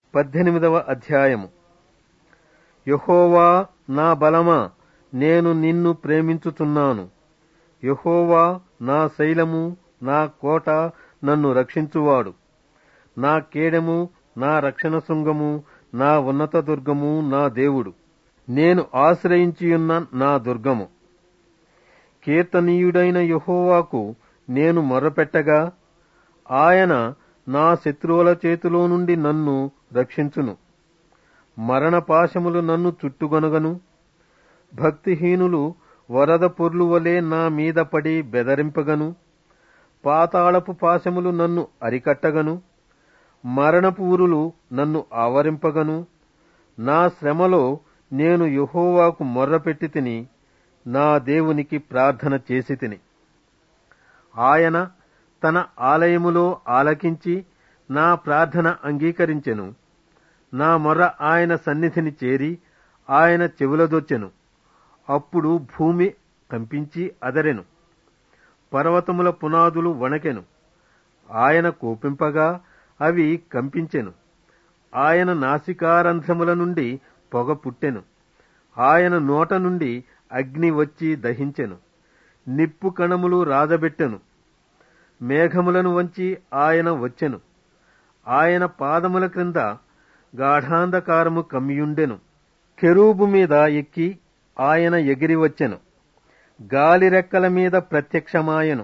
పద్దెనిమిదవ అధ్యాయము యహోవా నా బలమా నేను నిన్ను ప్రేమించుచున్నాను యహోవా నా శైలము నా కోట నన్ను రక్షించువాడు నా కేడెము నా రక్షణ శృంగము నా ఉన్నత దుర్గము నా దేవుడు నేను ఆశ్రయించియున్న నా దుర్గము కీర్తనీయుడైన యహోవాకు నేను మొర్రపెట్టగా ఆయన నా శత్రువుల చేతిలో నుండి నన్ను రక్షించును మరణ పాశములు నన్ను చుట్టుగొనగను భక్తిహీనులు వరద పొర్లు వలె నా మీద పడి బెదరింపగను పాతాళపు పాశములు నన్ను అరికట్టగను మరణపు ఊరులు నన్ను ఆవరింపగను నా శ్రమలో నేను యహోవాకు మొర్రపెట్టి తిని నా దేవునికి ప్రార్థన చేసి తిని ఆయన తన ఆలయములో ఆలకించి నా ప్రార్థన అంగీకరించెను నా మొర్ర ఆయన సన్నిధిని చేరి ఆయన చెవులదొచ్చెను అప్పుడు భూమి కంపించి అదరెను పర్వతముల పునాదులు వణకెను ఆయన కోపింపగా అవి కంపించెను ఆయన నాసికారంధ్రముల నుండి పొగ పుట్టెను ఆయన నోట నుండి అగ్ని వచ్చి దహించెను నిప్పు కణములు రాజబెట్టెను మేఘములను వంచి ఆయన వచ్చెను ఆయన పాదముల క్రింద గాఢాంధకారము కమ్మియుండెను కెరూబు మీద ఎక్కి ఆయన ఎగిరి వచ్చెను గాలి రెక్కల మీద ప్రత్యక్షమాయెను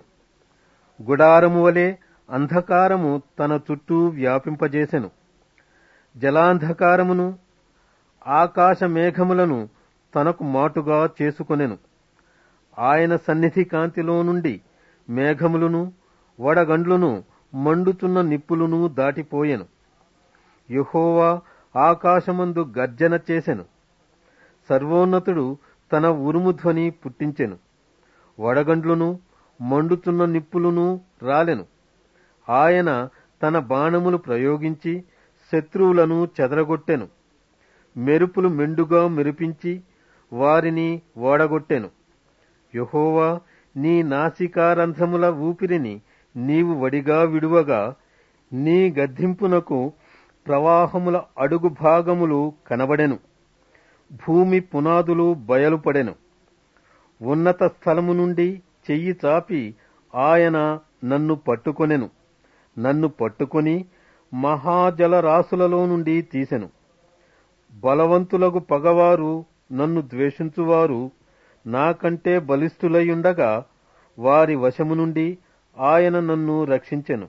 గుడారము వలె అంధకారము తన చుట్టూ వ్యాపింపజేసెను జలాంధకారమును ఆకాశ మేఘములను తనకు మాటుగా చేసుకొనెను ఆయన సన్నిధి కాంతిలో నుండి మేఘములను వడగండ్లును మండుతున్న నిప్పులును దాటిపోయెను యహోవా ఆకాశమందు గర్జన చేసెను సర్వోన్నతుడు తన ఉరుముధ్వని పుట్టించెను వడగండ్లును మండుతున్న నిప్పులును రాలెను ఆయన తన బాణములు ప్రయోగించి శత్రువులను చెదరగొట్టెను మెరుపులు మెండుగా మెరిపించి వారిని ఓడగొట్టెను యహోవా నీ నాసికారంధ్రముల ఊపిరిని నీవు వడిగా విడువగా నీ గద్దింపునకు ప్రవాహముల అడుగు భాగములు కనబడెను భూమి పునాదులు బయలుపడెను ఉన్నత స్థలము నుండి చెయ్యి చాపి ఆయన నన్ను పట్టుకొనెను నన్ను పట్టుకొని మహాజలరాశులలో నుండి తీసెను బలవంతులకు పగవారు నన్ను ద్వేషించువారు నాకంటే బలిష్ఠులయ్యుండగా వారి వశము నుండి ఆయన నన్ను రక్షించెను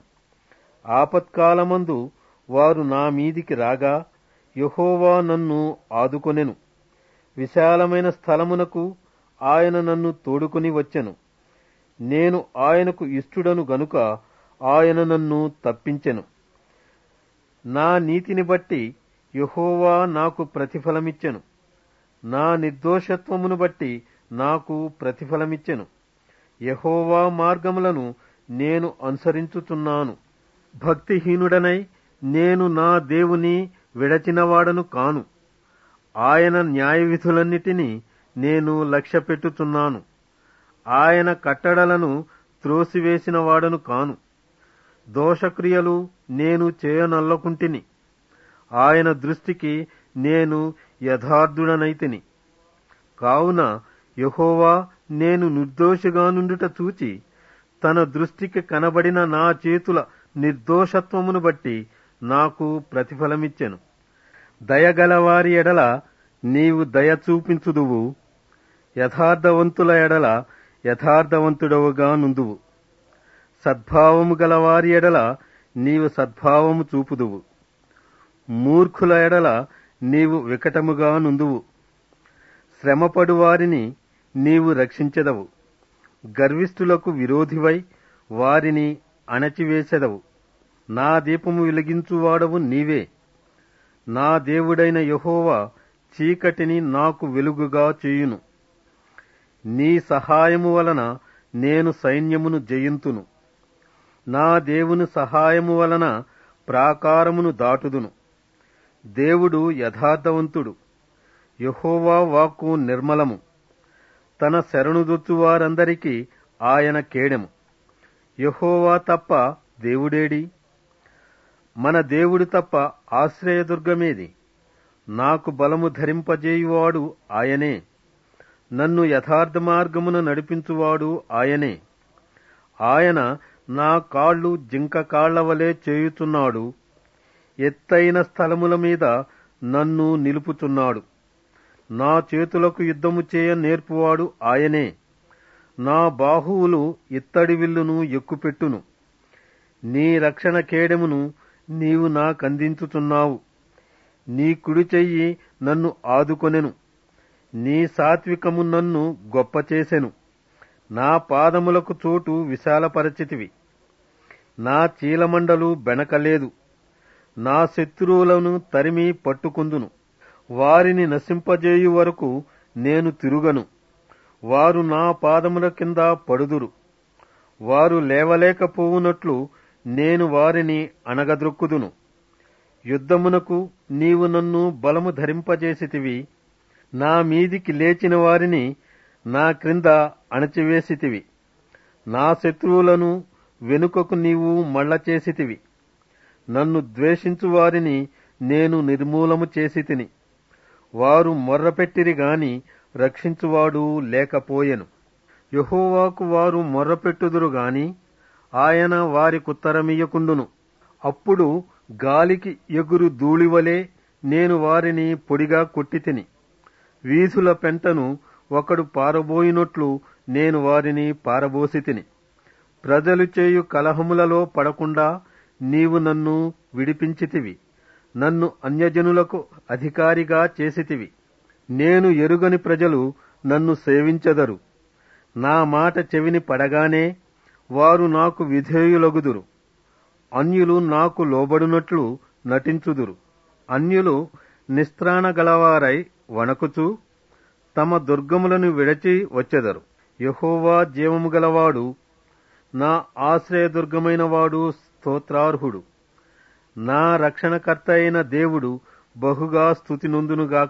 ఆపత్కాలమందు వారు నా మీదికి రాగా యహోవా నన్ను ఆదుకొనెను విశాలమైన స్థలమునకు ఆయన నన్ను తోడుకొని వచ్చెను నేను ఆయనకు ఇష్టుడను గనుక ఆయన నన్ను తప్పించెను నా నీతిని బట్టి యహోవా నాకు ప్రతిఫలమిచ్చెను నా నిర్దోషత్వమును బట్టి నాకు ప్రతిఫలమిచ్చెను యహోవా మార్గములను నేను అనుసరించుచున్నాను భక్తిహీనుడనై నేను నా దేవుని విడచినవాడను కాను ఆయన న్యాయవిధులన్నిటినీ నేను లక్ష్యపెట్టుచున్నాను ఆయన కట్టడలను త్రోసివేసిన వాడను కాను దోషక్రియలు నేను చేయనల్లకుంటిని ఆయన దృష్టికి నేను యథార్థుడనైతిని కావున యహోవా నేను నిర్దోషిగా నుండుట చూచి తన దృష్టికి కనబడిన నా చేతుల నిర్దోషత్వమును బట్టి నాకు ప్రతిఫలమిచ్చెను దయగలవారి ఎడల నీవు దయ చూపించుదువు యథార్థవంతుల ఎడల యథార్థవంతుడవుగా నుందువు సద్భావము గలవారి ఎడల నీవు సద్భావము చూపుదువు మూర్ఖుల ఎడల నీవు వికటముగా నుందువు శ్రమపడు వారిని నీవు రక్షించెదవు గర్విష్ఠులకు విరోధివై వారిని అణచివేసెదవు నా దీపము వెలిగించువాడవు నీవే నా దేవుడైన యహోవా చీకటిని నాకు వెలుగుగా చేయును నీ సహాయము వలన నేను సైన్యమును జయింతును నా దేవుని సహాయము వలన ప్రాకారమును దాటుదును దేవుడు యథార్థవంతుడు యహోవా వాక్కు నిర్మలము తన శరణుదొచ్చువారందరికీ ఆయన కేడెము యహోవా తప్ప దేవుడేడి మన దేవుడు తప్ప ఆశ్రయదుర్గమేది నాకు బలము ధరింపజేయువాడు ఆయనే నన్ను యథార్థ మార్గమున నడిపించువాడు ఆయనే ఆయన నా కాళ్ళు జింక కాళ్ల వలె చేయుచున్నాడు ఎత్తైన స్థలముల మీద నన్ను నిలుపుచున్నాడు నా చేతులకు యుద్ధము చేయ నేర్పువాడు ఆయనే నా బాహువులు ఇత్తడి విల్లును ఎక్కుపెట్టును నీ రక్షణ కేడెమును నీవు నాకందించుచున్నావు నీ కుడి చెయ్యి నన్ను ఆదుకొనెను నీ సాత్వికము నన్ను గొప్ప చేసెను నా పాదములకు చోటు విశాలపరచితివి నా చీలమండలు బెనకలేదు నా శత్రువులను తరిమి పట్టుకుందును వారిని నశింపజేయు వరకు నేను తిరుగను వారు నా పాదముల కింద పడుదురు వారు లేవలేకపోవునట్లు నేను వారిని అణగద్రొక్కుదును యుద్ధమునకు నీవు నన్ను బలము ధరింపజేసితివి నా మీదికి లేచిన వారిని నా క్రింద అణచివేసితివి నా శత్రువులను వెనుకకు నీవు మళ్ళ చేసితివి నన్ను ద్వేషించు వారిని నేను నిర్మూలము చేసి తిని వారు మొర్రపెట్టిరి గాని రక్షించువాడు లేకపోయెను యహోవాకు వారు మొర్రపెట్టుదురు గాని ఆయన వారికుత్తరమియ్యకుండును అప్పుడు గాలికి ఎగురు ధూళివలే నేను వారిని పొడిగా కొట్టి తిని వీధుల పెంటను ఒకడు పారబోయినట్లు నేను వారిని పారబోసి తిని ప్రజలు చేయు కలహములలో పడకుండా నీవు నన్ను విడిపించితివి నన్ను అన్యజనులకు అధికారిగా చేసితివి నేను ఎరుగని ప్రజలు నన్ను సేవించెదరు నా మాట చెవిని పడగానే వారు నాకు విధేయులగుదురు అన్యులు నాకు లోబడునట్లు నటించుదురు అన్యులు నిస్త్రాణగలవారై వణకుచూ తమ దుర్గములను విడచి వచ్చెదరు యహోవా జీవము గలవాడు నా ఆశ్రయదుర్గమైన వాడు స్తోత్రార్హుడు నా రక్షణకర్త అయిన దేవుడు బహుగా స్థుతి నొందునుగాక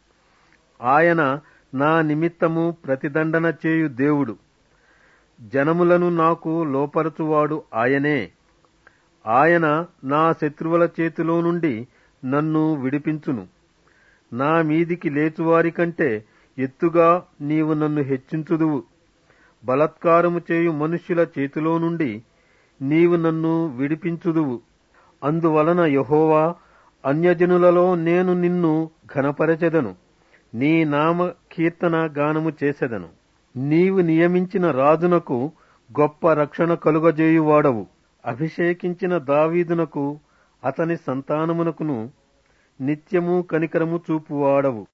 ఆయన నా నిమిత్తము ప్రతిదండన చేయు దేవుడు జనములను నాకు లోపరచువాడు ఆయనే ఆయన నా శత్రువుల చేతిలో నుండి నన్ను విడిపించును నా మీదికి లేచువారి కంటే ఎత్తుగా నీవు నన్ను హెచ్చించుదువు బలత్కారము చేయు మనుష్యుల చేతిలో నుండి నీవు నన్ను విడిపించుదువు అందువలన యహోవా అన్యజనులలో నేను నిన్ను ఘనపరచెదను నీ నామ కీర్తన గానము చేసెదను నీవు నియమించిన రాజునకు గొప్ప రక్షణ కలుగజేయువాడవు అభిషేకించిన దావీదునకు అతని సంతానమునకును నిత్యము కనికరము చూపువాడవు